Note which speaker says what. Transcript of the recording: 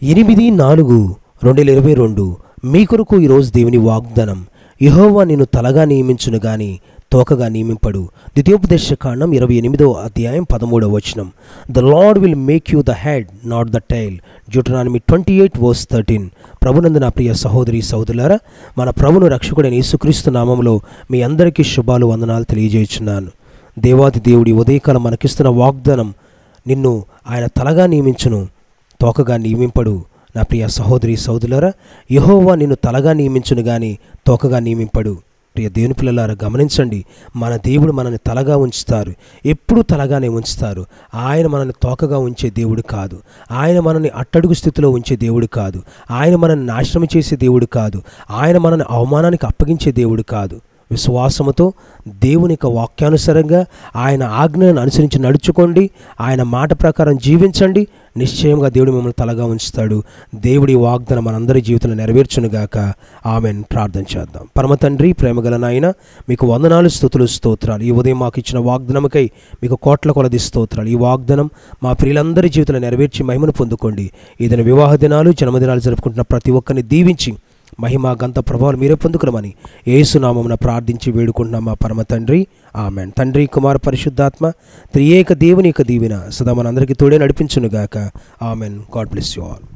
Speaker 1: ఎనిమిది నాలుగు రెండు వేల ఇరవై రెండు మీ కొరకు ఈరోజు దేవుని వాగ్దానం యెహోవా నిన్ను తలగా నియమించును గాని తోకగా నియమింపడు ద్వితీయోపదేశ కాండం ఇరవై ఎనిమిదో అధ్యాయం పదమూడవ వచనం the Lord will make you the head not the tail జ్యూటనామి ట్వంటీ ఎయిట్ వర్స్ థర్టీన్ ప్రభునందు నా ప్రియ సహోదరి సహోదరులారా మన ప్రభును రక్షకుడైన యేసుక్రీస్తు నామంలో మీ అందరికీ శుభాలు వందనాలు తెలియజేస్తున్నాను దేవాది దేవుడి ఉదయకాలం మనకిస్తున్న వాగ్దానం నిన్ను ఆయన తలగా నియమించును తోకగా నియమింపడు నా ప్రియ సహోదరి సహోదరులారా యహోవా నిన్ను తలగా నియమించును గాని తోకగా నియమింపడు ప్రియ దేవుని పిల్లలారా గమనించండి మన దేవుడు మనల్ని తలగా ఉంచుతారు ఎప్పుడు తలగానే ఉంచుతారు ఆయన మనల్ని తోకగా ఉంచే దేవుడు కాదు ఆయన మనల్ని అట్టడుగు స్థితిలో ఉంచే దేవుడు కాదు ఆయన మనల్ని నాశనం చేసే దేవుడు కాదు ఆయన మనల్ని అవమానానికి అప్పగించే దేవుడు కాదు విశ్వాసముతో దేవుని యొక్క వాక్యానుసారంగా ఆయన ఆజ్ఞలను అనుసరించి నడుచుకోండి ఆయన మాట ప్రకారం జీవించండి నిశ్చయంగా దేవుడు మిమ్మల్ని తలగా ఉంచుతాడు దేవుడి వాగ్దానం మనందరి జీవితంలో నెరవేర్చునుగాక ఆమెన్ ప్రార్థన చేద్దాం పరమ తండ్రి ప్రేమగల నాయన మీకు వందనాలు స్థుతులు స్తోత్రాలు ఈ ఉదయం మాకు ఇచ్చిన వాగ్దానముకై మీకు కోట్ల కొలది స్తోత్రాలు ఈ వాగ్దానం మా ప్రియులందరి జీవితంలో నెరవేర్చి మహిమను పొందుకోండి ఏదైనా వివాహ దినాలు జన్మదినాలు జరుపుకుంటున్న ప్రతి ఒక్కరిని దీవించి మహిమ గంత ప్రభావాలు మీరే పొందుకునమని ఏసునామమున ప్రార్థించి వేడుకుంటున్నాం మా పరమ తండ్రి ఆమెన్ తండ్రి కుమార పరిశుద్ధాత్మ త్రియేక దేవుని యొక్క దీవెన సదా మనందరికీ తోడే నడిపించునుగాక amen God bless you all